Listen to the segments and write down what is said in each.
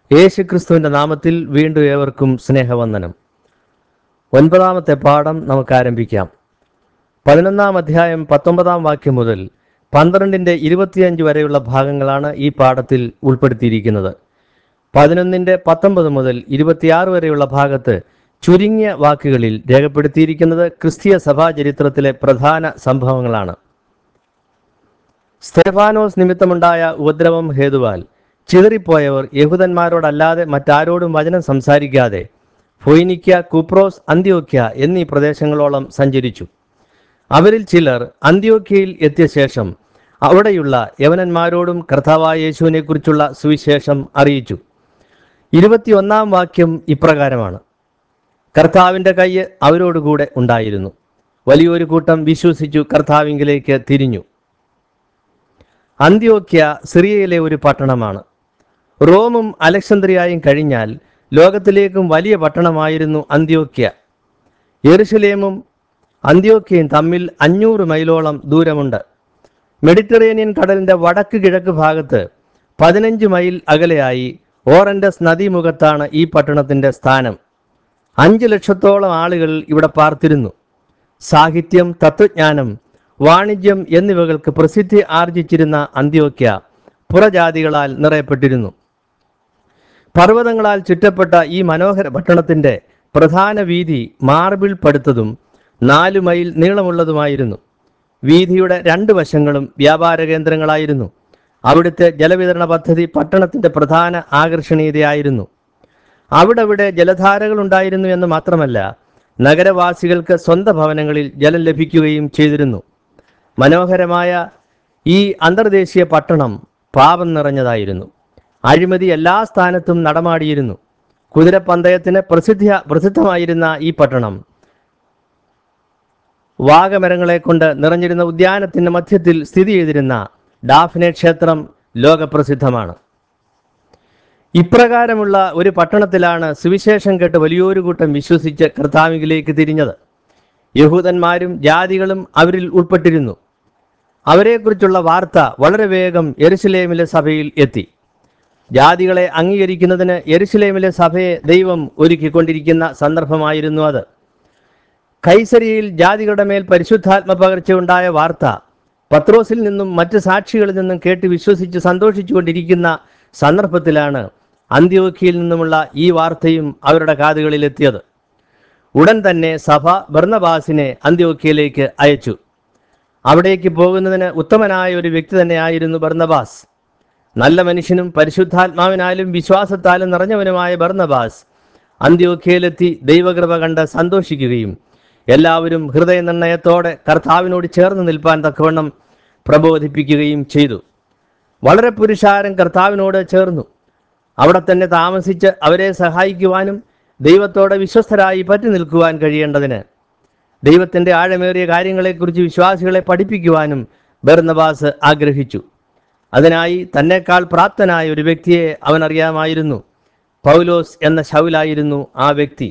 യേശുക്രിസ്തുവിന്റെ നാമത്തിൽ വീണ്ടും ഏവർക്കും സ്നേഹവന്ദനം ഒൻപതാമത്തെ പാഠം നമുക്ക് ആരംഭിക്കാം പതിനൊന്നാം അധ്യായം പത്തൊമ്പതാം വാക്യം മുതൽ പന്ത്രണ്ടിന്റെ ഇരുപത്തിയഞ്ച് വരെയുള്ള ഭാഗങ്ങളാണ് ഈ പാഠത്തിൽ ഉൾപ്പെടുത്തിയിരിക്കുന്നത് പതിനൊന്നിന്റെ പത്തൊമ്പത് മുതൽ ഇരുപത്തിയാറ് വരെയുള്ള ഭാഗത്ത് ചുരുങ്ങിയ വാക്കുകളിൽ രേഖപ്പെടുത്തിയിരിക്കുന്നത് ക്രിസ്തീയ സഭാചരിത്രത്തിലെ പ്രധാന സംഭവങ്ങളാണ് സ്തേഫാനോസ് നിമിത്തമുണ്ടായ ഉപദ്രവം ഹേതുവാൽ ചിതറിപ്പോയവർ യഹൂദന്മാരോടല്ലാതെ മറ്റാരോടും വചനം സംസാരിക്കാതെ ഫൊയ്നിക്യ കുപ്രോസ് അന്ത്യോക്യ എന്നീ പ്രദേശങ്ങളോളം സഞ്ചരിച്ചു അവരിൽ ചിലർ അന്ത്യോക്യയിൽ എത്തിയ ശേഷം അവിടെയുള്ള യവനന്മാരോടും കർത്താവായ യേശുവിനെ കുറിച്ചുള്ള സുവിശേഷം അറിയിച്ചു ഇരുപത്തിയൊന്നാം വാക്യം ഇപ്രകാരമാണ് കർത്താവിൻ്റെ കൈ അവരോടുകൂടെ ഉണ്ടായിരുന്നു വലിയൊരു കൂട്ടം വിശ്വസിച്ചു കർത്താവിങ്കിലേക്ക് തിരിഞ്ഞു അന്ത്യോക്യ സിറിയയിലെ ഒരു പട്ടണമാണ് റോമും അലക്സാന്ദ്രിയായും കഴിഞ്ഞാൽ ലോകത്തിലേക്കും വലിയ പട്ടണമായിരുന്നു അന്ത്യോക്യ യെറുശലേമും അന്ത്യോക്യയും തമ്മിൽ അഞ്ഞൂറ് മൈലോളം ദൂരമുണ്ട് മെഡിറ്ററേനിയൻ കടലിന്റെ വടക്ക് കിഴക്ക് ഭാഗത്ത് പതിനഞ്ച് മൈൽ അകലെയായി ഓറൻഡസ് നദീമുഖത്താണ് ഈ പട്ടണത്തിന്റെ സ്ഥാനം അഞ്ച് ലക്ഷത്തോളം ആളുകൾ ഇവിടെ പാർത്തിരുന്നു സാഹിത്യം തത്വജ്ഞാനം വാണിജ്യം എന്നിവകൾക്ക് പ്രസിദ്ധി ആർജിച്ചിരുന്ന അന്ത്യോക്യ പുറജാതികളാൽ നിറയപ്പെട്ടിരുന്നു പർവ്വതങ്ങളാൽ ചുറ്റപ്പെട്ട ഈ മനോഹര പട്ടണത്തിന്റെ പ്രധാന വീതി മാർബിൾ പടുത്തതും നാലു മൈൽ നീളമുള്ളതുമായിരുന്നു വീതിയുടെ രണ്ട് വശങ്ങളും വ്യാപാര കേന്ദ്രങ്ങളായിരുന്നു അവിടുത്തെ ജലവിതരണ പദ്ധതി പട്ടണത്തിന്റെ പ്രധാന ആകർഷണീയതയായിരുന്നു അവിടവിടെ ജലധാരകൾ ഉണ്ടായിരുന്നു എന്ന് മാത്രമല്ല നഗരവാസികൾക്ക് സ്വന്തം ഭവനങ്ങളിൽ ജലം ലഭിക്കുകയും ചെയ്തിരുന്നു മനോഹരമായ ഈ അന്തർദേശീയ പട്ടണം പാപം നിറഞ്ഞതായിരുന്നു അഴിമതി എല്ലാ സ്ഥാനത്തും നടമാടിയിരുന്നു കുതിരപ്പന്തയത്തിന് പ്രസിദ്ധ പ്രസിദ്ധമായിരുന്ന ഈ പട്ടണം വാഗമരങ്ങളെ കൊണ്ട് നിറഞ്ഞിരുന്ന ഉദ്യാനത്തിന്റെ മധ്യത്തിൽ സ്ഥിതി ചെയ്തിരുന്ന ഡാഫ്നെ ക്ഷേത്രം ലോകപ്രസിദ്ധമാണ് ഇപ്രകാരമുള്ള ഒരു പട്ടണത്തിലാണ് സുവിശേഷം കേട്ട് വലിയൊരു കൂട്ടം വിശ്വസിച്ച് കർത്താവിലേക്ക് തിരിഞ്ഞത് യഹൂദന്മാരും ജാതികളും അവരിൽ ഉൾപ്പെട്ടിരുന്നു അവരെക്കുറിച്ചുള്ള വാർത്ത വളരെ വേഗം യെരുശലേമിലെ സഭയിൽ എത്തി ജാതികളെ അംഗീകരിക്കുന്നതിന് യെരുശലേമിലെ സഭയെ ദൈവം ഒരുക്കിക്കൊണ്ടിരിക്കുന്ന സന്ദർഭമായിരുന്നു അത് കൈസരിയിൽ ജാതികളുടെ മേൽ പരിശുദ്ധാത്മ പകർച്ചയുണ്ടായ വാർത്ത പത്രോസിൽ നിന്നും മറ്റ് സാക്ഷികളിൽ നിന്നും കേട്ട് വിശ്വസിച്ച് സന്തോഷിച്ചുകൊണ്ടിരിക്കുന്ന സന്ദർഭത്തിലാണ് അന്ത്യോക്കിയിൽ നിന്നുമുള്ള ഈ വാർത്തയും അവരുടെ കാതുകളിലെത്തിയത് ഉടൻ തന്നെ സഭ ബർണബാസിനെ അന്ത്യോക്കിയയിലേക്ക് അയച്ചു അവിടേക്ക് പോകുന്നതിന് ഉത്തമനായ ഒരു വ്യക്തി തന്നെയായിരുന്നു ബർണബാസ് നല്ല മനുഷ്യനും പരിശുദ്ധാത്മാവിനാലും വിശ്വാസത്താലും നിറഞ്ഞവനുമായ ബർണബാസ് അന്ത്യോഖ്യയിലെത്തി ദൈവകൃപ കണ്ട് സന്തോഷിക്കുകയും എല്ലാവരും ഹൃദയനിർണയത്തോടെ കർത്താവിനോട് ചേർന്ന് നിൽപ്പാൻ തക്കവണ്ണം പ്രബോധിപ്പിക്കുകയും ചെയ്തു വളരെ പുരുഷാരം കർത്താവിനോട് ചേർന്നു അവിടെ തന്നെ താമസിച്ച് അവരെ സഹായിക്കുവാനും ദൈവത്തോടെ വിശ്വസ്തരായി പറ്റി നിൽക്കുവാൻ കഴിയേണ്ടതിന് ദൈവത്തിന്റെ ആഴമേറിയ കാര്യങ്ങളെക്കുറിച്ച് വിശ്വാസികളെ പഠിപ്പിക്കുവാനും ബർന്നബാസ് ആഗ്രഹിച്ചു അതിനായി തന്നെക്കാൾ പ്രാപ്തനായ ഒരു വ്യക്തിയെ അവൻ അറിയാമായിരുന്നു പൗലോസ് എന്ന ശൗലായിരുന്നു ആ വ്യക്തി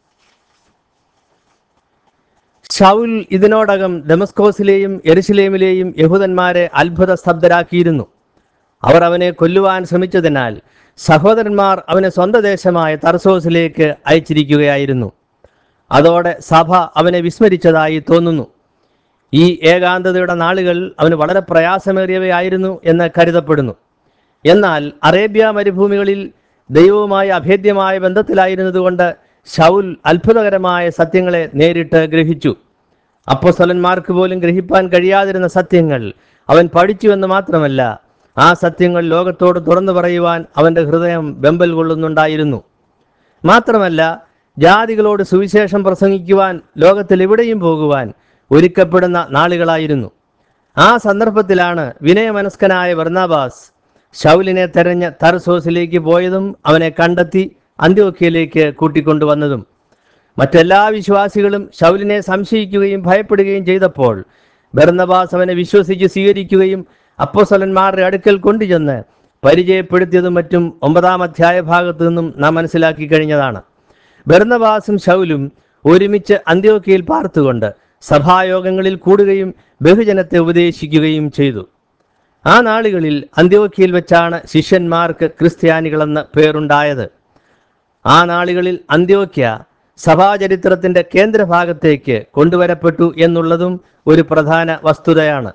ഷൗൽ ഇതിനോടകം ഡെമസ്കോസിലെയും എരുശലേമിലെയും യഹൂദന്മാരെ അത്ഭുത സ്തബ്ധരാക്കിയിരുന്നു അവർ അവനെ കൊല്ലുവാൻ ശ്രമിച്ചതിനാൽ സഹോദരന്മാർ അവനെ സ്വന്തം ദേശമായ തർസോസിലേക്ക് അയച്ചിരിക്കുകയായിരുന്നു അതോടെ സഭ അവനെ വിസ്മരിച്ചതായി തോന്നുന്നു ഈ ഏകാന്തതയുടെ നാളുകൾ അവന് വളരെ പ്രയാസമേറിയവയായിരുന്നു എന്ന് കരുതപ്പെടുന്നു എന്നാൽ അറേബ്യ മരുഭൂമികളിൽ ദൈവവുമായി അഭേദ്യമായ ബന്ധത്തിലായിരുന്നതുകൊണ്ട് ഷൗൽ അത്ഭുതകരമായ സത്യങ്ങളെ നേരിട്ട് ഗ്രഹിച്ചു അപ്പോസ്തലന്മാർക്ക് പോലും ഗ്രഹിപ്പാൻ കഴിയാതിരുന്ന സത്യങ്ങൾ അവൻ പഠിച്ചുവെന്ന് മാത്രമല്ല ആ സത്യങ്ങൾ ലോകത്തോട് തുറന്നു പറയുവാൻ അവന്റെ ഹൃദയം വെമ്പൽ കൊള്ളുന്നുണ്ടായിരുന്നു മാത്രമല്ല ജാതികളോട് സുവിശേഷം പ്രസംഗിക്കുവാൻ ലോകത്തിൽ എവിടെയും പോകുവാൻ ഒരുക്കപ്പെടുന്ന നാളുകളായിരുന്നു ആ സന്ദർഭത്തിലാണ് വിനയമനസ്കനായ വർണാബാസ് ഷൗലിനെ തെരഞ്ഞ് തർസോസിലേക്ക് പോയതും അവനെ കണ്ടെത്തി അന്ത്യോക്യയിലേക്ക് കൂട്ടിക്കൊണ്ടുവന്നതും മറ്റെല്ലാ വിശ്വാസികളും ഷൗലിനെ സംശയിക്കുകയും ഭയപ്പെടുകയും ചെയ്തപ്പോൾ ബർന്നബാസ് അവനെ വിശ്വസിച്ച് സ്വീകരിക്കുകയും അപ്പോസ്തലന്മാരുടെ അടുക്കൽ കൊണ്ടുചെന്ന് പരിചയപ്പെടുത്തിയതും മറ്റും ഒമ്പതാം അധ്യായ ഭാഗത്തു നിന്നും നാം മനസ്സിലാക്കി കഴിഞ്ഞതാണ് ബർന്നബാസും ഷൗലും ഒരുമിച്ച് അന്ത്യോക്കയിൽ പാർത്തുകൊണ്ട് സഭായോഗങ്ങളിൽ കൂടുകയും ബഹുജനത്തെ ഉപദേശിക്കുകയും ചെയ്തു ആ നാളുകളിൽ അന്ത്യോക്കിയിൽ വെച്ചാണ് ശിഷ്യന്മാർക്ക് ക്രിസ്ത്യാനികളെന്ന് പേരുണ്ടായത് ആ നാളുകളിൽ അന്ത്യോക്യ സഭാചരിത്രത്തിന്റെ കേന്ദ്രഭാഗത്തേക്ക് കൊണ്ടുവരപ്പെട്ടു എന്നുള്ളതും ഒരു പ്രധാന വസ്തുതയാണ്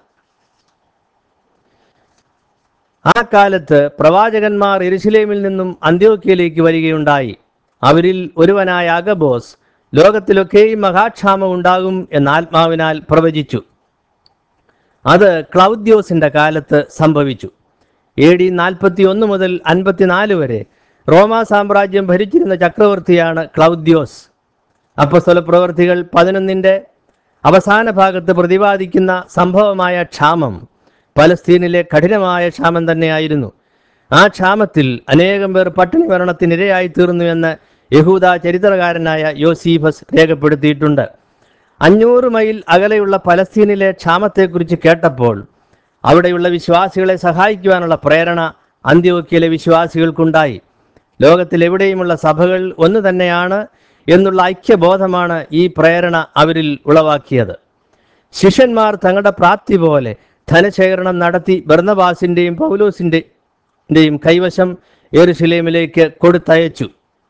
ആ കാലത്ത് പ്രവാചകന്മാർ എരുശലേമിൽ നിന്നും അന്ത്യോക്യയിലേക്ക് വരികയുണ്ടായി അവരിൽ ഒരുവനായ അഗബോസ് ലോകത്തിലൊക്കെയും മഹാക്ഷാമം ഉണ്ടാകും എന്ന ആത്മാവിനാൽ പ്രവചിച്ചു അത് ക്ലൗദ്യോസിന്റെ കാലത്ത് സംഭവിച്ചു എ ഡി നാൽപ്പത്തി ഒന്ന് മുതൽ അൻപത്തിനാല് വരെ റോമാ സാമ്രാജ്യം ഭരിച്ചിരുന്ന ചക്രവർത്തിയാണ് ക്ലൗദ്യോസ് അപ്പസ്തല പ്രവർത്തികൾ പതിനൊന്നിൻ്റെ അവസാന ഭാഗത്ത് പ്രതിപാദിക്കുന്ന സംഭവമായ ക്ഷാമം പലസ്തീനിലെ കഠിനമായ ക്ഷാമം തന്നെയായിരുന്നു ആ ക്ഷാമത്തിൽ അനേകം പേർ പട്ടിണി മരണത്തിനിരയായി തീർന്നു എന്ന് യഹൂദ ചരിത്രകാരനായ യോസീഫസ് രേഖപ്പെടുത്തിയിട്ടുണ്ട് അഞ്ഞൂറ് മൈൽ അകലെയുള്ള പലസ്തീനിലെ ക്ഷാമത്തെക്കുറിച്ച് കേട്ടപ്പോൾ അവിടെയുള്ള വിശ്വാസികളെ സഹായിക്കുവാനുള്ള പ്രേരണ അന്ത്യോക്യയിലെ വിശ്വാസികൾക്കുണ്ടായി ലോകത്തിലെവിടെയുമുള്ള സഭകൾ ഒന്ന് തന്നെയാണ് എന്നുള്ള ഐക്യബോധമാണ് ഈ പ്രേരണ അവരിൽ ഉളവാക്കിയത് ശിഷ്യന്മാർ തങ്ങളുടെ പ്രാപ്തി പോലെ ധനശേഖരണം നടത്തി ബർന്നബാസിന്റെയും പൗലോസിന്റെയും കൈവശം യെരുശലേമിലേക്ക് കൊടുത്തയച്ചു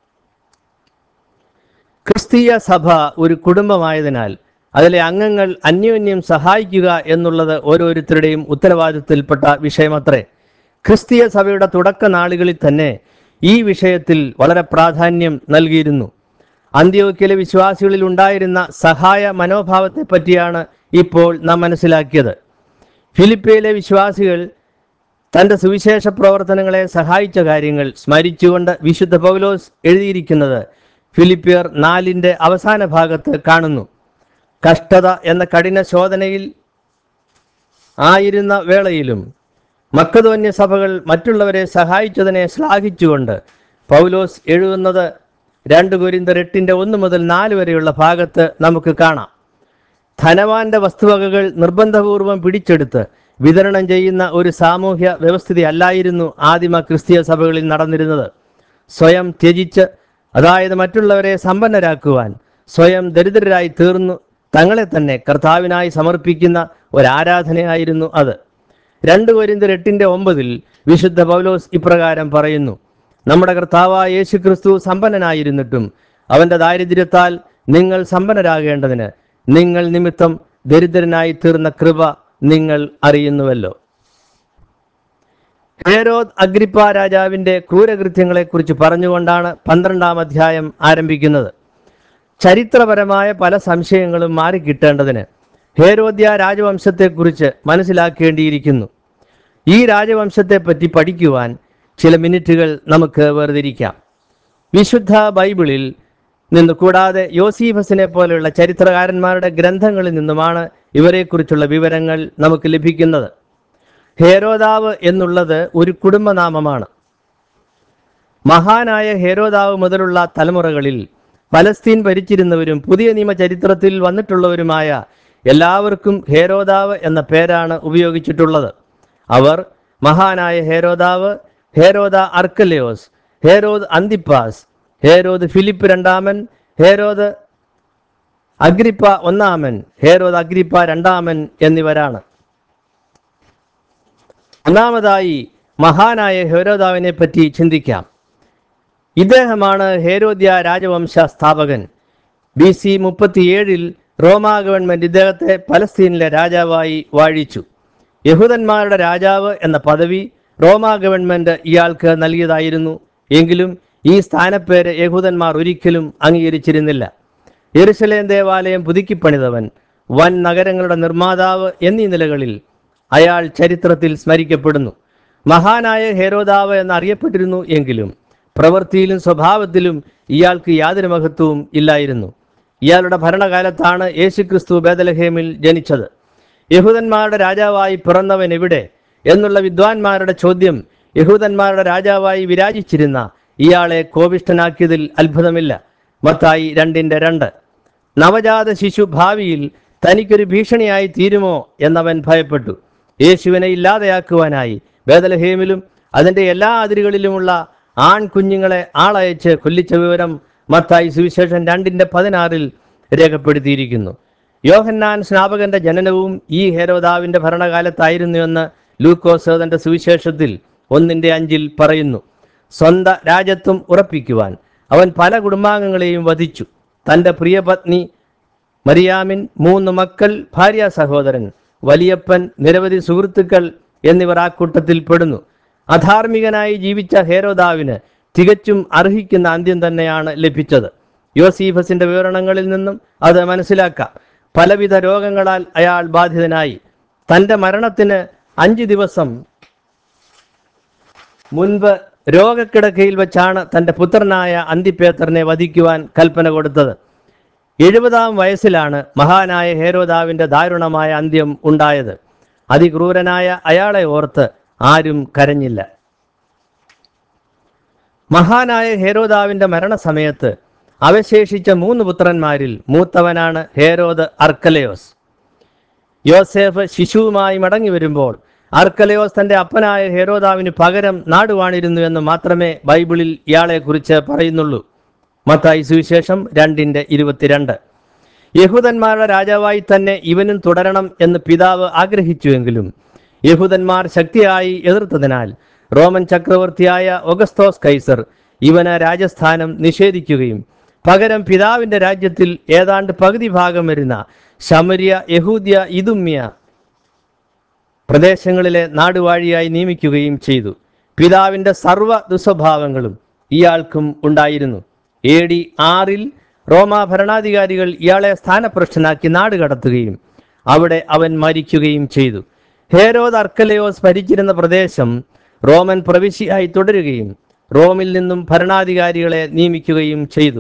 ക്രിസ്തീയ സഭ ഒരു കുടുംബമായതിനാൽ അതിലെ അംഗങ്ങൾ അന്യോന്യം സഹായിക്കുക എന്നുള്ളത് ഓരോരുത്തരുടെയും ഉത്തരവാദിത്തത്തിൽപ്പെട്ട വിഷയമത്രേ ക്രിസ്തീയ സഭയുടെ തുടക്ക നാളുകളിൽ തന്നെ ഈ വിഷയത്തിൽ വളരെ പ്രാധാന്യം നൽകിയിരുന്നു അന്ത്യോക്കിലെ വിശ്വാസികളിൽ ഉണ്ടായിരുന്ന സഹായ മനോഭാവത്തെ പറ്റിയാണ് ഇപ്പോൾ നാം മനസ്സിലാക്കിയത് ഫിലിപ്പയിലെ വിശ്വാസികൾ തന്റെ സുവിശേഷ പ്രവർത്തനങ്ങളെ സഹായിച്ച കാര്യങ്ങൾ സ്മരിച്ചുകൊണ്ട് വിശുദ്ധ പൗലോസ് എഴുതിയിരിക്കുന്നത് ഫിലിപ്പിയർ നാലിൻ്റെ അവസാന ഭാഗത്ത് കാണുന്നു കഷ്ടത എന്ന കഠിന ശോധനയിൽ ആയിരുന്ന വേളയിലും മക്കതോന്യ സഭകൾ മറ്റുള്ളവരെ സഹായിച്ചതിനെ ശ്ലാഘിച്ചുകൊണ്ട് പൗലോസ് എഴുതുന്നത് രണ്ട് കുരിന്തർ എട്ടിൻ്റെ ഒന്ന് മുതൽ നാല് വരെയുള്ള ഭാഗത്ത് നമുക്ക് കാണാം ധനവാന്റെ വസ്തുവകകൾ നിർബന്ധപൂർവം പിടിച്ചെടുത്ത് വിതരണം ചെയ്യുന്ന ഒരു സാമൂഹ്യ വ്യവസ്ഥിതി അല്ലായിരുന്നു ആദിമ ക്രിസ്തീയ സഭകളിൽ നടന്നിരുന്നത് സ്വയം ത്യജിച്ച് അതായത് മറ്റുള്ളവരെ സമ്പന്നരാക്കുവാൻ സ്വയം ദരിദ്രരായി തീർന്നു തങ്ങളെ തന്നെ കർത്താവിനായി സമർപ്പിക്കുന്ന ഒരാരാധനയായിരുന്നു അത് രണ്ട് കോരിന്തർ എട്ടിന്റെ ഒമ്പതിൽ വിശുദ്ധ പൗലോസ് ഇപ്രകാരം പറയുന്നു നമ്മുടെ കർത്താവായ യേശു ക്രിസ്തു സമ്പന്നനായിരുന്നിട്ടും അവന്റെ ദാരിദ്ര്യത്താൽ നിങ്ങൾ സമ്പന്നരാകേണ്ടതിന് നിങ്ങൾ നിമിത്തം ദരിദ്രനായി തീർന്ന കൃപ നിങ്ങൾ അറിയുന്നുവല്ലോ ഹേരോദ് അഗ്രിപ്പ രാജാവിന്റെ ക്രൂരകൃത്യങ്ങളെക്കുറിച്ച് പറഞ്ഞുകൊണ്ടാണ് പന്ത്രണ്ടാം അധ്യായം ആരംഭിക്കുന്നത് ചരിത്രപരമായ പല സംശയങ്ങളും മാറിക്കിട്ടേണ്ടതിന് ഹേരോദ്യ രാജവംശത്തെക്കുറിച്ച് മനസ്സിലാക്കേണ്ടിയിരിക്കുന്നു ഈ രാജവംശത്തെപ്പറ്റി പഠിക്കുവാൻ ചില മിനിറ്റുകൾ നമുക്ക് വേർതിരിക്കാം വിശുദ്ധ ബൈബിളിൽ നിന്ന് കൂടാതെ യോസീഫസിനെ പോലെയുള്ള ചരിത്രകാരന്മാരുടെ ഗ്രന്ഥങ്ങളിൽ നിന്നുമാണ് ഇവരെക്കുറിച്ചുള്ള വിവരങ്ങൾ നമുക്ക് ലഭിക്കുന്നത് ഹേരോദാവ് എന്നുള്ളത് ഒരു കുടുംബനാമമാണ് മഹാനായ ഹേരോദാവ് മുതലുള്ള തലമുറകളിൽ പലസ്തീൻ ഭരിച്ചിരുന്നവരും പുതിയ നിയമ ചരിത്രത്തിൽ വന്നിട്ടുള്ളവരുമായ എല്ലാവർക്കും ഹേരോദാവ് എന്ന പേരാണ് ഉപയോഗിച്ചിട്ടുള്ളത് അവർ മഹാനായ ഹേരോദാവ് ഹേരോദ അർക്കലെയോസ് ഹേരോദ് അന്തിപ്പാസ് ഹേരോദ് ഫിലിപ്പ് രണ്ടാമൻ ഹേരോദ് അഗ്രിപ്പ ഒന്നാമൻ ഹേരോദ് അഗ്രിപ്പ രണ്ടാമൻ എന്നിവരാണ് ഒന്നാമതായി മഹാനായ ഹേരോദാവിനെ പറ്റി ചിന്തിക്കാം ഇദ്ദേഹമാണ് ഹേരോദ്യ രാജവംശ സ്ഥാപകൻ ബി സി മുപ്പത്തിയേഴിൽ റോമാ ഗവൺമെന്റ് ഇദ്ദേഹത്തെ പലസ്തീനിലെ രാജാവായി വാഴിച്ചു യഹൂദന്മാരുടെ രാജാവ് എന്ന പദവി റോമാ ഗവൺമെന്റ് ഇയാൾക്ക് നൽകിയതായിരുന്നു എങ്കിലും ഈ സ്ഥാനപ്പേര് യഹൂദന്മാർ ഒരിക്കലും അംഗീകരിച്ചിരുന്നില്ല യെരുശലേം ദേവാലയം പുതുക്കിപ്പണിതവൻ വൻ നഗരങ്ങളുടെ നിർമ്മാതാവ് എന്നീ നിലകളിൽ അയാൾ ചരിത്രത്തിൽ സ്മരിക്കപ്പെടുന്നു മഹാനായ ഹേരോദാവ് എന്നറിയപ്പെട്ടിരുന്നു എങ്കിലും പ്രവൃത്തിയിലും സ്വഭാവത്തിലും ഇയാൾക്ക് യാതൊരു മഹത്വവും ഇല്ലായിരുന്നു ഇയാളുടെ ഭരണകാലത്താണ് യേശുക്രിസ്തു ബേദലഹേമിൽ ജനിച്ചത് യഹൂദന്മാരുടെ രാജാവായി പിറന്നവൻ എവിടെ എന്നുള്ള വിദ്വാൻമാരുടെ ചോദ്യം യഹൂദന്മാരുടെ രാജാവായി വിരാജിച്ചിരുന്ന ഇയാളെ കോപിഷ്ഠനാക്കിയതിൽ അത്ഭുതമില്ല മത്തായി രണ്ടിന്റെ രണ്ട് നവജാത ശിശു ഭാവിയിൽ തനിക്കൊരു ഭീഷണിയായി തീരുമോ എന്നവൻ ഭയപ്പെട്ടു യേശുവിനെ ഇല്ലാതെയാക്കുവാനായി ബേദലഹേമിലും അതിൻ്റെ എല്ലാ അതിരുകളിലുമുള്ള ആൺകുഞ്ഞുങ്ങളെ ആളയച്ച് കൊല്ലിച്ച വിവരം മത്തായി സുവിശേഷം രണ്ടിന്റെ പതിനാറിൽ രേഖപ്പെടുത്തിയിരിക്കുന്നു യോഹന്നാൻ സ്നാപകന്റെ ജനനവും ഈ ഹേരോദാവിന്റെ ഭരണകാലത്തായിരുന്നു എന്ന് ലൂക്കോസ് തന്റെ സുവിശേഷത്തിൽ ഒന്നിന്റെ അഞ്ചിൽ പറയുന്നു സ്വന്ത രാജ്യത്വം ഉറപ്പിക്കുവാൻ അവൻ പല കുടുംബാംഗങ്ങളെയും വധിച്ചു തന്റെ പ്രിയപത്നി മരിയാമിൻ മൂന്ന് മക്കൾ ഭാര്യ സഹോദരൻ വലിയപ്പൻ നിരവധി സുഹൃത്തുക്കൾ എന്നിവർ ആ കൂട്ടത്തിൽ പെടുന്നു അധാർമികനായി ജീവിച്ച ഹേരോദാവിന് തികച്ചും അർഹിക്കുന്ന അന്ത്യം തന്നെയാണ് ലഭിച്ചത് യോസീഫസിന്റെ വിവരണങ്ങളിൽ നിന്നും അത് മനസ്സിലാക്കാം പലവിധ രോഗങ്ങളാൽ അയാൾ ബാധിതനായി തന്റെ മരണത്തിന് അഞ്ച് ദിവസം മുൻപ് രോഗക്കിടക്കയിൽ വെച്ചാണ് തന്റെ പുത്രനായ അന്തിപ്പേത്തറിനെ വധിക്കുവാൻ കൽപ്പന കൊടുത്തത് എഴുപതാം വയസ്സിലാണ് മഹാനായ ഹേരോദാവിന്റെ ദാരുണമായ അന്ത്യം ഉണ്ടായത് അതിക്രൂരനായ അയാളെ ഓർത്ത് ആരും കരഞ്ഞില്ല മഹാനായ ഹേരോദാവിന്റെ മരണസമയത്ത് അവശേഷിച്ച മൂന്ന് പുത്രന്മാരിൽ മൂത്തവനാണ് ഹേരോദ് അർക്കലയോസ് യോസേഫ് ശിശുവുമായി മടങ്ങി വരുമ്പോൾ അർക്കലയോസ് തന്റെ അപ്പനായ ഹേരോദാവിന് പകരം നാടുവാണിരുന്നു എന്ന് മാത്രമേ ബൈബിളിൽ ഇയാളെക്കുറിച്ച് പറയുന്നുള്ളൂ മത്തായി സുവിശേഷം രണ്ടിന്റെ ഇരുപത്തിരണ്ട് യഹൂദന്മാരുടെ രാജാവായി തന്നെ ഇവനും തുടരണം എന്ന് പിതാവ് ആഗ്രഹിച്ചുവെങ്കിലും യഹൂദന്മാർ ശക്തിയായി എതിർത്തതിനാൽ റോമൻ ചക്രവർത്തിയായ ഒഗസ്തോസ് കൈസർ ഇവന് രാജസ്ഥാനം നിഷേധിക്കുകയും പകരം പിതാവിന്റെ രാജ്യത്തിൽ ഏതാണ്ട് പകുതി ഭാഗം വരുന്ന ശമരിയ യഹൂദ്യ ഇതുമ്യ പ്രദേശങ്ങളിലെ നാടുവാഴിയായി നിയമിക്കുകയും ചെയ്തു പിതാവിന്റെ സർവ്വ ദുസ്വഭാവങ്ങളും ഇയാൾക്കും ഉണ്ടായിരുന്നു എ ഡി ആറിൽ റോമ ഭരണാധികാരികൾ ഇയാളെ സ്ഥാനഭ്രഷ്ടനാക്കി നാട് കടത്തുകയും അവിടെ അവൻ മരിക്കുകയും ചെയ്തു ഹേരോദ് അർക്കലയോസ് ഭരിച്ചിരുന്ന പ്രദേശം റോമൻ പ്രവിശ്യയായി തുടരുകയും റോമിൽ നിന്നും ഭരണാധികാരികളെ നിയമിക്കുകയും ചെയ്തു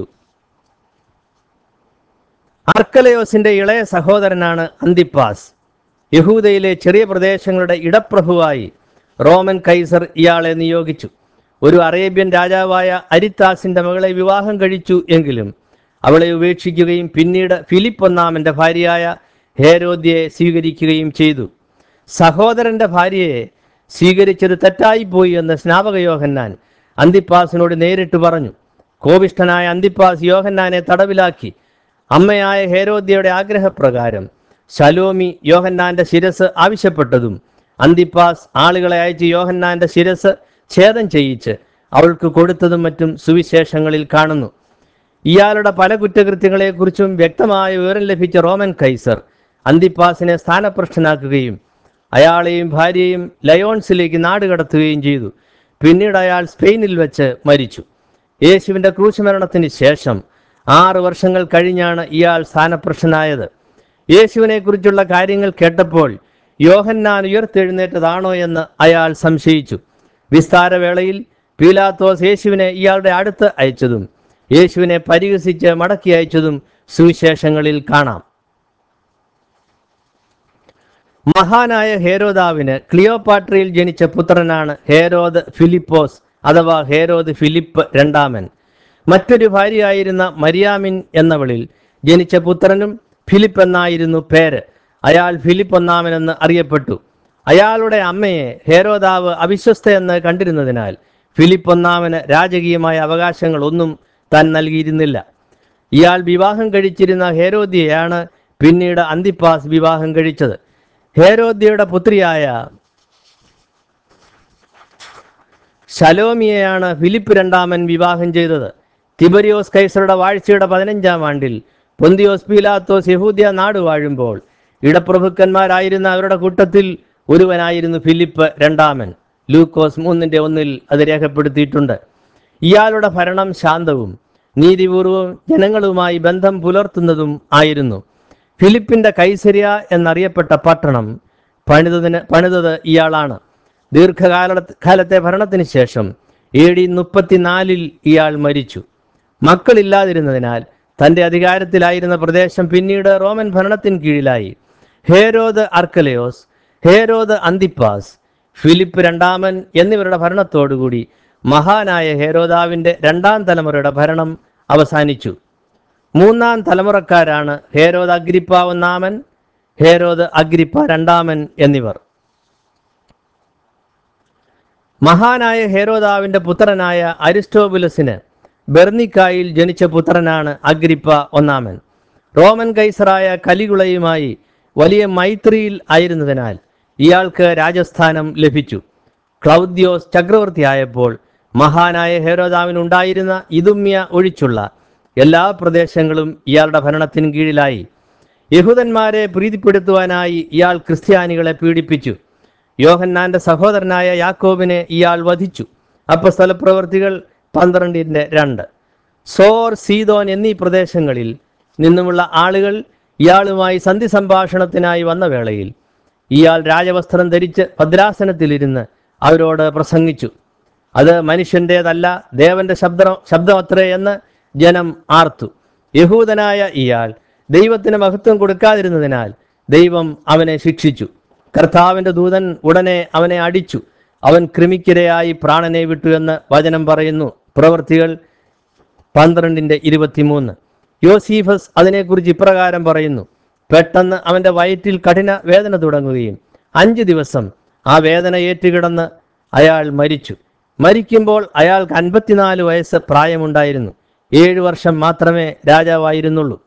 അർക്കലയോസിന്റെ ഇളയ സഹോദരനാണ് അന്തിപ്പാസ് യഹൂദയിലെ ചെറിയ പ്രദേശങ്ങളുടെ ഇടപ്രഭുവായി റോമൻ കൈസർ ഇയാളെ നിയോഗിച്ചു ഒരു അറേബ്യൻ രാജാവായ അരിത്താസിന്റെ മകളെ വിവാഹം കഴിച്ചു എങ്കിലും അവളെ ഉപേക്ഷിക്കുകയും പിന്നീട് ഫിലിപ്പ് ഒന്നാമന്റെ ഭാര്യയായ ഹേരോദ്യയെ സ്വീകരിക്കുകയും ചെയ്തു സഹോദരന്റെ ഭാര്യയെ സ്വീകരിച്ചത് തെറ്റായിപ്പോയി എന്ന് സ്നാപക യോഹന്നാൻ അന്തിപ്പാസിനോട് നേരിട്ട് പറഞ്ഞു കോപിഷ്ഠനായ അന്തിപ്പാസ് യോഹന്നാനെ തടവിലാക്കി അമ്മയായ ഹേരോദ്യയുടെ ആഗ്രഹപ്രകാരം ശലോമി യോഹന്നാന്റെ ശിരസ് ആവശ്യപ്പെട്ടതും അന്തിപ്പാസ് ആളുകളെ അയച്ച് യോഹന്നാന്റെ ശിരസ് ഛേദം ചെയ്യിച്ച് അവൾക്ക് കൊടുത്തതും മറ്റും സുവിശേഷങ്ങളിൽ കാണുന്നു ഇയാളുടെ പല കുറ്റകൃത്യങ്ങളെക്കുറിച്ചും വ്യക്തമായ വിവരം ലഭിച്ച റോമൻ കൈസർ അന്തിപ്പാസിനെ സ്ഥാനഭ്രഷ്ടനാക്കുകയും അയാളെയും ഭാര്യയെയും ലയോൺസിലേക്ക് നാടുകടത്തുകയും ചെയ്തു പിന്നീട് അയാൾ സ്പെയിനിൽ വെച്ച് മരിച്ചു യേശുവിന്റെ ക്രൂശമരണത്തിന് ശേഷം ആറ് വർഷങ്ങൾ കഴിഞ്ഞാണ് ഇയാൾ സ്ഥാനഭ്രഷ്ടനായത് യേശുവിനെ കുറിച്ചുള്ള കാര്യങ്ങൾ കേട്ടപ്പോൾ യോഹന്നാൻ ഉയർത്തെഴുന്നേറ്റതാണോ എന്ന് അയാൾ സംശയിച്ചു വിസ്താരവേളയിൽ പീലാത്തോസ് യേശുവിനെ ഇയാളുടെ അടുത്ത് അയച്ചതും യേശുവിനെ പരിഹസിച്ച് മടക്കി അയച്ചതും സുവിശേഷങ്ങളിൽ കാണാം മഹാനായ ഹേരോദാവിന് ക്ലിയോപാട്രയിൽ ജനിച്ച പുത്രനാണ് ഹേരോദ് ഫിലിപ്പോസ് അഥവാ ഹേരോദ് ഫിലിപ്പ് രണ്ടാമൻ മറ്റൊരു ഭാര്യയായിരുന്ന മരിയാമിൻ എന്നവളിൽ ജനിച്ച പുത്രനും ഫിലിപ്പ് എന്നായിരുന്നു പേര് അയാൾ ഫിലിപ്പ് ഒന്നാമനെന്ന് അറിയപ്പെട്ടു അയാളുടെ അമ്മയെ ഹേരോദാവ് അവിശ്വസ്തയെന്ന് കണ്ടിരുന്നതിനാൽ ഫിലിപ്പ് ഒന്നാമന് രാജകീയമായ അവകാശങ്ങൾ ഒന്നും താൻ നൽകിയിരുന്നില്ല ഇയാൾ വിവാഹം കഴിച്ചിരുന്ന ഹേരോദ്യയാണ് പിന്നീട് അന്തിപ്പാസ് വിവാഹം കഴിച്ചത് ഹേരോദ്യയുടെ പുത്രിയായ ശലോമിയെയാണ് ഫിലിപ്പ് രണ്ടാമൻ വിവാഹം ചെയ്തത് തിബരിയോസ് കൈസറുടെ വാഴ്ചയുടെ പതിനഞ്ചാം ആണ്ടിൽ പൊന്തിയോസ് പീലാത്തോസ് യഹൂദ്യ നാട് വാഴുമ്പോൾ ഇടപ്രഭുക്കന്മാരായിരുന്ന അവരുടെ കൂട്ടത്തിൽ ഒരുവനായിരുന്നു ഫിലിപ്പ് രണ്ടാമൻ ലൂക്കോസ് മൂന്നിന്റെ ഒന്നിൽ അത് രേഖപ്പെടുത്തിയിട്ടുണ്ട് ഇയാളുടെ ഭരണം ശാന്തവും നീതിപൂർവവും ജനങ്ങളുമായി ബന്ധം പുലർത്തുന്നതും ആയിരുന്നു ഫിലിപ്പിന്റെ കൈസരിയ എന്നറിയപ്പെട്ട പട്ടണം പണിതതിന് പണിതത് ഇയാളാണ് ദീർഘകാല കാലത്തെ ഭരണത്തിന് ശേഷം എ ഡി മുപ്പത്തിനാലിൽ ഇയാൾ മരിച്ചു മക്കളില്ലാതിരുന്നതിനാൽ തന്റെ അധികാരത്തിലായിരുന്ന പ്രദേശം പിന്നീട് റോമൻ ഭരണത്തിന് കീഴിലായി ഹേരോദ് അർക്കലയോസ് ഹേരോദ് അന്തിപ്പാസ് ഫിലിപ്പ് രണ്ടാമൻ എന്നിവരുടെ ഭരണത്തോടുകൂടി മഹാനായ ഹേരോദാവിന്റെ രണ്ടാം തലമുറയുടെ ഭരണം അവസാനിച്ചു മൂന്നാം തലമുറക്കാരാണ് ഹേരോദ് അഗ്രിപ്പ ഒന്നാമൻ ഹേരോദ് അഗ്രിപ്പ രണ്ടാമൻ എന്നിവർ മഹാനായ ഹേരോദാവിന്റെ പുത്രനായ അരിസ്റ്റോബുലസിന് ബെർണിക്കായിൽ ജനിച്ച പുത്രനാണ് അഗ്രിപ്പ ഒന്നാമൻ റോമൻ കൈസറായ കലികുളയുമായി വലിയ മൈത്രിയിൽ ആയിരുന്നതിനാൽ ഇയാൾക്ക് രാജസ്ഥാനം ലഭിച്ചു ക്ലൗദ്യോസ് ചക്രവർത്തിയായപ്പോൾ മഹാനായ ഹേരോദാവിനുണ്ടായിരുന്ന ഇതുമ്യ ഒഴിച്ചുള്ള എല്ലാ പ്രദേശങ്ങളും ഇയാളുടെ ഭരണത്തിന് കീഴിലായി യഹൂദന്മാരെ പ്രീതിപ്പെടുത്തുവാനായി ഇയാൾ ക്രിസ്ത്യാനികളെ പീഡിപ്പിച്ചു യോഹന്നാന്റെ സഹോദരനായ യാക്കോബിനെ ഇയാൾ വധിച്ചു അപ്പസ്തല പ്രവർത്തികൾ പന്ത്രണ്ടിന്റെ രണ്ട് സോർ സീതോൻ എന്നീ പ്രദേശങ്ങളിൽ നിന്നുമുള്ള ആളുകൾ ഇയാളുമായി സന്ധി സംഭാഷണത്തിനായി വന്ന വേളയിൽ ഇയാൾ രാജവസ്ത്രം ധരിച്ച് ഭദ്രാസനത്തിലിരുന്ന് അവരോട് പ്രസംഗിച്ചു അത് മനുഷ്യൻ്റേതല്ല ദേവന്റെ ശബ്ദ ശബ്ദമത്രേ എന്ന് ജനം ആർത്തു യഹൂദനായ ഇയാൾ ദൈവത്തിന് മഹത്വം കൊടുക്കാതിരുന്നതിനാൽ ദൈവം അവനെ ശിക്ഷിച്ചു കർത്താവിന്റെ ദൂതൻ ഉടനെ അവനെ അടിച്ചു അവൻ കൃമിക്കിരയായി പ്രാണനെ വിട്ടു എന്ന് വചനം പറയുന്നു പ്രവർത്തികൾ പന്ത്രണ്ടിന്റെ ഇരുപത്തിമൂന്ന് യോസീഫസ് അതിനെക്കുറിച്ച് ഇപ്രകാരം പറയുന്നു പെട്ടെന്ന് അവന്റെ വയറ്റിൽ കഠിന വേദന തുടങ്ങുകയും അഞ്ച് ദിവസം ആ വേദന ഏറ്റുകിടന്ന് അയാൾ മരിച്ചു മരിക്കുമ്പോൾ അയാൾക്ക് അൻപത്തിനാല് വയസ്സ് പ്രായമുണ്ടായിരുന്നു ഏഴു വർഷം മാത്രമേ രാജാവായിരുന്നുള്ളൂ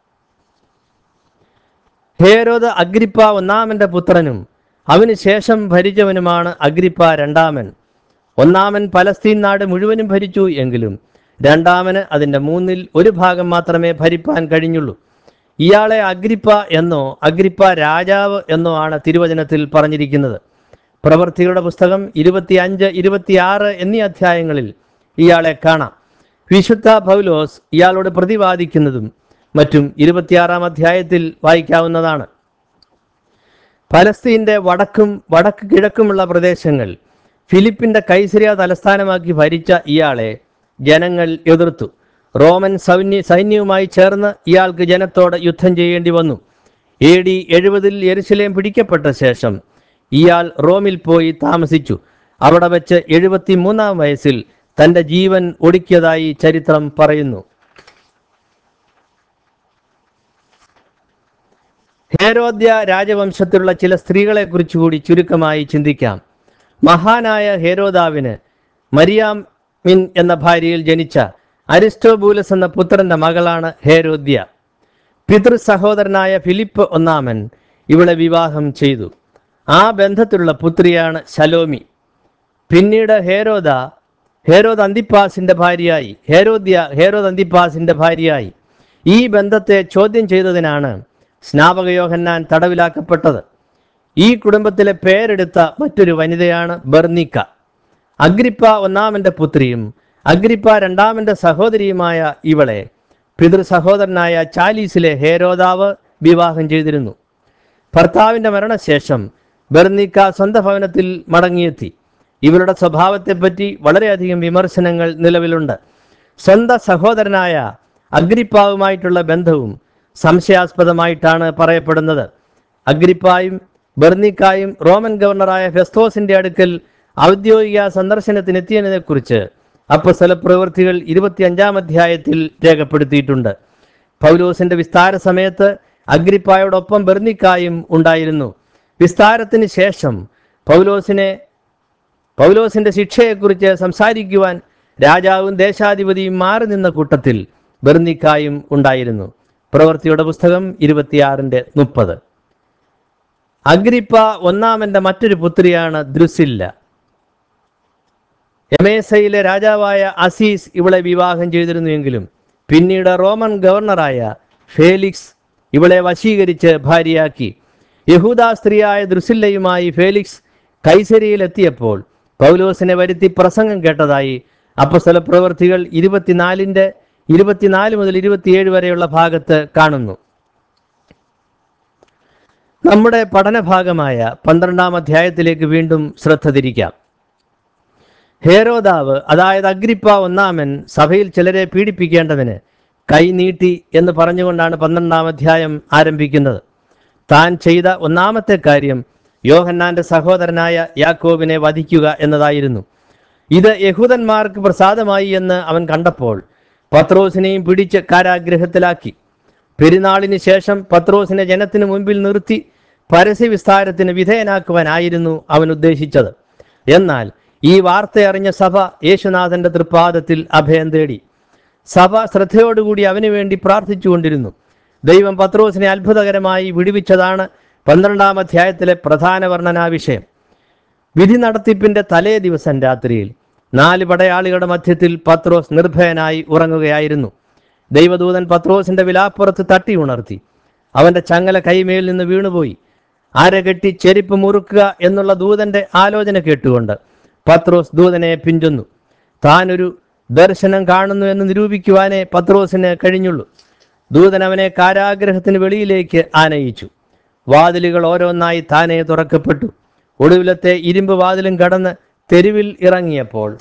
ഹേരോദ് അഗ്രിപ്പ ഒന്നാമന്റെ പുത്രനും അവന് ശേഷം ഭരിച്ചവനുമാണ് അഗ്രിപ്പ രണ്ടാമൻ ഒന്നാമൻ പലസ്തീൻ നാട് മുഴുവനും ഭരിച്ചു എങ്കിലും രണ്ടാമന് അതിൻ്റെ മൂന്നിൽ ഒരു ഭാഗം മാത്രമേ ഭരിപ്പാൻ കഴിഞ്ഞുള്ളൂ ഇയാളെ അഗ്രിപ്പ എന്നോ അഗ്രിപ്പ രാജാവ് എന്നോ ആണ് തിരുവചനത്തിൽ പറഞ്ഞിരിക്കുന്നത് പ്രവർത്തികളുടെ പുസ്തകം ഇരുപത്തിയഞ്ച് ഇരുപത്തിയാറ് എന്നീ അധ്യായങ്ങളിൽ ഇയാളെ കാണാം വിശുദ്ധ പൗലോസ് ഇയാളോട് പ്രതിവാദിക്കുന്നതും മറ്റും ഇരുപത്തിയാറാം അധ്യായത്തിൽ വായിക്കാവുന്നതാണ് പലസ്തീന്റെ വടക്കും വടക്ക് കിഴക്കുമുള്ള പ്രദേശങ്ങൾ ഫിലിപ്പിന്റെ കൈസരിയ തലസ്ഥാനമാക്കി ഭരിച്ച ഇയാളെ ജനങ്ങൾ എതിർത്തു റോമൻ സൈന്യ സൈന്യവുമായി ചേർന്ന് ഇയാൾക്ക് ജനത്തോട് യുദ്ധം ചെയ്യേണ്ടി വന്നു എ ഡി എഴുപതിൽ യെരുശലേം പിടിക്കപ്പെട്ട ശേഷം ഇയാൾ റോമിൽ പോയി താമസിച്ചു അവിടെ വെച്ച് എഴുപത്തി മൂന്നാം വയസ്സിൽ തന്റെ ജീവൻ ഒടുക്കിയതായി ചരിത്രം പറയുന്നു ഹേരോദ്യ രാജവംശത്തിലുള്ള ചില സ്ത്രീകളെ കുറിച്ച് കൂടി ചുരുക്കമായി ചിന്തിക്കാം മഹാനായ ഹേരോദാവിന് മരിയാമിൻ എന്ന ഭാര്യയിൽ ജനിച്ച അരിസ്റ്റോബൂലസ് എന്ന പുത്രന്റെ മകളാണ് ഹേരോദ്യ പിതൃ സഹോദരനായ ഫിലിപ്പ് ഒന്നാമൻ ഇവളെ വിവാഹം ചെയ്തു ആ ബന്ധത്തിലുള്ള പുത്രിയാണ് ശലോമി പിന്നീട് ഹേരോദ ഹേരോദ് അന്തിപ്പാസിന്റെ ഭാര്യയായി ഹേരോദ്യ ഹേരോദ് അന്തിപ്പാസിന്റെ ഭാര്യയായി ഈ ബന്ധത്തെ ചോദ്യം ചെയ്തതിനാണ് സ്നാപക യോഹന്നാൻ തടവിലാക്കപ്പെട്ടത് ഈ കുടുംബത്തിലെ പേരെടുത്ത മറ്റൊരു വനിതയാണ് ബർണിക്ക അഗ്രിപ്പ ഒന്നാമന്റെ പുത്രിയും അഗ്രിപ്പ രണ്ടാമന്റെ സഹോദരിയുമായ ഇവളെ പിതൃ സഹോദരനായ ചാലീസിലെ ഹേരോദാവ് വിവാഹം ചെയ്തിരുന്നു ഭർത്താവിന്റെ മരണശേഷം ബെർണിക്ക സ്വന്തം ഭവനത്തിൽ മടങ്ങിയെത്തി ഇവരുടെ സ്വഭാവത്തെപ്പറ്റി വളരെയധികം വിമർശനങ്ങൾ നിലവിലുണ്ട് സ്വന്തം സഹോദരനായ അഗ്രിപ്പാവുമായിട്ടുള്ള ബന്ധവും സംശയാസ്പദമായിട്ടാണ് പറയപ്പെടുന്നത് അഗ്രിപ്പായും ബെർണിക്കായും റോമൻ ഗവർണറായ ഫെസ്തോസിന്റെ അടുക്കൽ ഔദ്യോഗിക സന്ദർശനത്തിനെത്തിയതിനെക്കുറിച്ച് അപ്പസ്വല പ്രവൃത്തികൾ ഇരുപത്തിയഞ്ചാം അധ്യായത്തിൽ രേഖപ്പെടുത്തിയിട്ടുണ്ട് പൗലോസിന്റെ വിസ്താര സമയത്ത് അഗ്രിപ്പായോടൊപ്പം ബെർണിക്കായും ഉണ്ടായിരുന്നു വിസ്താരത്തിന് ശേഷം പൗലോസിനെ പൗലോസിന്റെ ശിക്ഷയെക്കുറിച്ച് സംസാരിക്കുവാൻ രാജാവും ദേശാധിപതിയും മാറി നിന്ന കൂട്ടത്തിൽ ബെർണിക്കായും ഉണ്ടായിരുന്നു പ്രവൃത്തിയുടെ പുസ്തകം ഇരുപത്തിയാറിന്റെ മുപ്പത് അഗ്രിപ്പ ഒന്നാമന്റെ മറ്റൊരു പുത്രിയാണ് ദ്രുസില്ല എമേസയിലെ രാജാവായ അസീസ് ഇവളെ വിവാഹം ചെയ്തിരുന്നുവെങ്കിലും പിന്നീട് റോമൻ ഗവർണറായ ഫേലിക്സ് ഇവളെ വശീകരിച്ച് ഭാര്യയാക്കി യഹൂദാ സ്ത്രീയായ ദ്രുസില്ലയുമായി ഫേലിക്സ് കൈസരിയിലെത്തിയപ്പോൾ പൗലോസിനെ വരുത്തി പ്രസംഗം കേട്ടതായി അപ്പസ്തല പ്രവൃത്തികൾ ഇരുപത്തിനാലിൻ്റെ ഇരുപത്തിനാല് മുതൽ ഇരുപത്തിയേഴ് വരെയുള്ള ഭാഗത്ത് കാണുന്നു നമ്മുടെ പഠനഭാഗമായ പന്ത്രണ്ടാം അധ്യായത്തിലേക്ക് വീണ്ടും ശ്രദ്ധ തിരിക്കാം ഹേരോദാവ് അതായത് അഗ്രിപ്പ ഒന്നാമൻ സഭയിൽ ചിലരെ പീഡിപ്പിക്കേണ്ടതിന് കൈ നീട്ടി എന്ന് പറഞ്ഞുകൊണ്ടാണ് പന്ത്രണ്ടാം അധ്യായം ആരംഭിക്കുന്നത് താൻ ചെയ്ത ഒന്നാമത്തെ കാര്യം യോഹന്നാന്റെ സഹോദരനായ യാക്കോബിനെ വധിക്കുക എന്നതായിരുന്നു ഇത് യഹൂദന്മാർക്ക് പ്രസാദമായി എന്ന് അവൻ കണ്ടപ്പോൾ പത്രോസിനെയും പിടിച്ച് കാരാഗ്രഹത്തിലാക്കി പെരുന്നാളിന് ശേഷം പത്രോസിനെ ജനത്തിനു മുൻപിൽ നിർത്തി പരസ്യ വിസ്താരത്തിന് വിധേയനാക്കുവാനായിരുന്നു അവൻ ഉദ്ദേശിച്ചത് എന്നാൽ ഈ വാർത്തയറിഞ്ഞ സഭ യേശുനാഥന്റെ തൃപ്പാദത്തിൽ അഭയം തേടി സഭ ശ്രദ്ധയോടുകൂടി അവന് വേണ്ടി പ്രാർത്ഥിച്ചുകൊണ്ടിരുന്നു ദൈവം പത്രോസിനെ അത്ഭുതകരമായി വിടുവിച്ചതാണ് പന്ത്രണ്ടാം അധ്യായത്തിലെ പ്രധാന വർണ്ണനാ വിഷയം വിധി നടത്തിപ്പിന്റെ തലേ ദിവസം രാത്രിയിൽ നാല് പടയാളികളുടെ മധ്യത്തിൽ പത്രോസ് നിർഭയനായി ഉറങ്ങുകയായിരുന്നു ദൈവദൂതൻ പത്രോസിന്റെ വിലാപ്പുറത്ത് തട്ടി ഉണർത്തി അവന്റെ ചങ്ങല കൈമേൽ നിന്ന് വീണുപോയി അരകെട്ടി ചെരിപ്പ് മുറുക്കുക എന്നുള്ള ദൂതന്റെ ആലോചന കേട്ടുകൊണ്ട് പത്രോസ് ദൂതനെ പിഞ്ചൊന്നു താനൊരു ദർശനം കാണുന്നു എന്ന് നിരൂപിക്കുവാനേ പത്രോസിന് കഴിഞ്ഞുള്ളൂ ദൂതൻ അവനെ കാരാഗ്രഹത്തിന് വെളിയിലേക്ക് ആനയിച്ചു വാതിലുകൾ ഓരോന്നായി താനെ തുറക്കപ്പെട്ടു ഒടുവിലത്തെ ഇരുമ്പ് വാതിലും കടന്ന് തെരുവിൽ ഇറങ്ങിയപ്പോൾ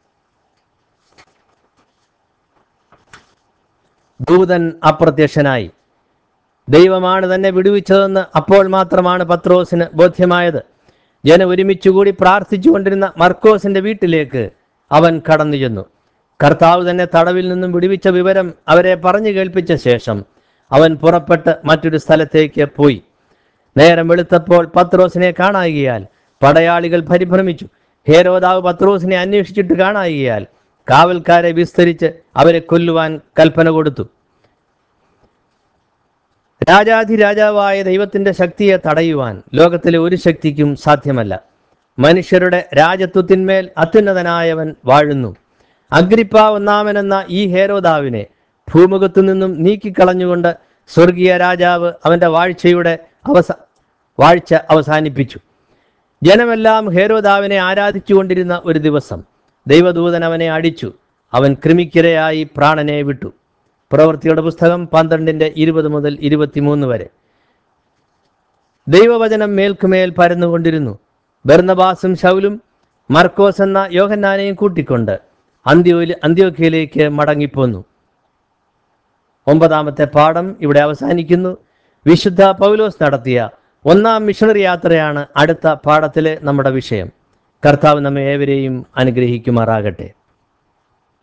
ദൂതൻ അപ്രത്യക്ഷനായി ദൈവമാണ് തന്നെ വിടുവിച്ചതെന്ന് അപ്പോൾ മാത്രമാണ് പത്രോസിന് ബോധ്യമായത് ജനം ഒരുമിച്ചുകൂടി പ്രാർത്ഥിച്ചുകൊണ്ടിരുന്ന മർക്കോസിന്റെ വീട്ടിലേക്ക് അവൻ കടന്നു ചെന്നു കർത്താവ് തന്നെ തടവിൽ നിന്നും വിടുവിച്ച വിവരം അവരെ പറഞ്ഞു കേൾപ്പിച്ച ശേഷം അവൻ പുറപ്പെട്ട് മറ്റൊരു സ്ഥലത്തേക്ക് പോയി നേരം വെളുത്തപ്പോൾ പത്രോസിനെ കാണായികയാൽ പടയാളികൾ പരിഭ്രമിച്ചു ഹേരോദാവ് പത്രോസിനെ അന്വേഷിച്ചിട്ട് കാണായികയാൽ കാവൽക്കാരെ വിസ്തരിച്ച് അവരെ കൊല്ലുവാൻ കൽപ്പന കൊടുത്തു രാജാധിരാജാവായ ദൈവത്തിന്റെ ശക്തിയെ തടയുവാൻ ലോകത്തിലെ ഒരു ശക്തിക്കും സാധ്യമല്ല മനുഷ്യരുടെ രാജത്വത്തിന്മേൽ അത്യുന്നതനായവൻ വാഴുന്നു അഗ്രിപ്പ ഒന്നാമനെന്ന ഈ ഹേരോദാവിനെ ഭൂമുഖത്തു നിന്നും നീക്കിക്കളഞ്ഞുകൊണ്ട് സ്വർഗീയ രാജാവ് അവന്റെ വാഴ്ചയുടെ അവസ വാഴ്ച അവസാനിപ്പിച്ചു ജനമെല്ലാം ഹേരോദാവിനെ ആരാധിച്ചുകൊണ്ടിരുന്ന ഒരു ദിവസം ദൈവദൂതൻ അവനെ അടിച്ചു അവൻ കൃമിക്കിരയായി പ്രാണനെ വിട്ടു പ്രവൃത്തിയുടെ പുസ്തകം പന്ത്രണ്ടിന്റെ ഇരുപത് മുതൽ ഇരുപത്തിമൂന്ന് വരെ ദൈവവചനം മേൽക്കുമേൽ പരന്നുകൊണ്ടിരുന്നു ബർന്നബാസും ശൗലും മർക്കോസ് എന്ന യോഹന്നാനെയും കൂട്ടിക്കൊണ്ട് അന്ത്യോയിൽ അന്ത്യോക്കയിലേക്ക് മടങ്ങിപ്പോന്നു ഒമ്പതാമത്തെ പാഠം ഇവിടെ അവസാനിക്കുന്നു വിശുദ്ധ പൗലോസ് നടത്തിയ ഒന്നാം മിഷണറി യാത്രയാണ് അടുത്ത പാഠത്തിലെ നമ്മുടെ വിഷയം കർത്താവ് നമ്മെ ഏവരെയും അനുഗ്രഹിക്കുമാറാകട്ടെ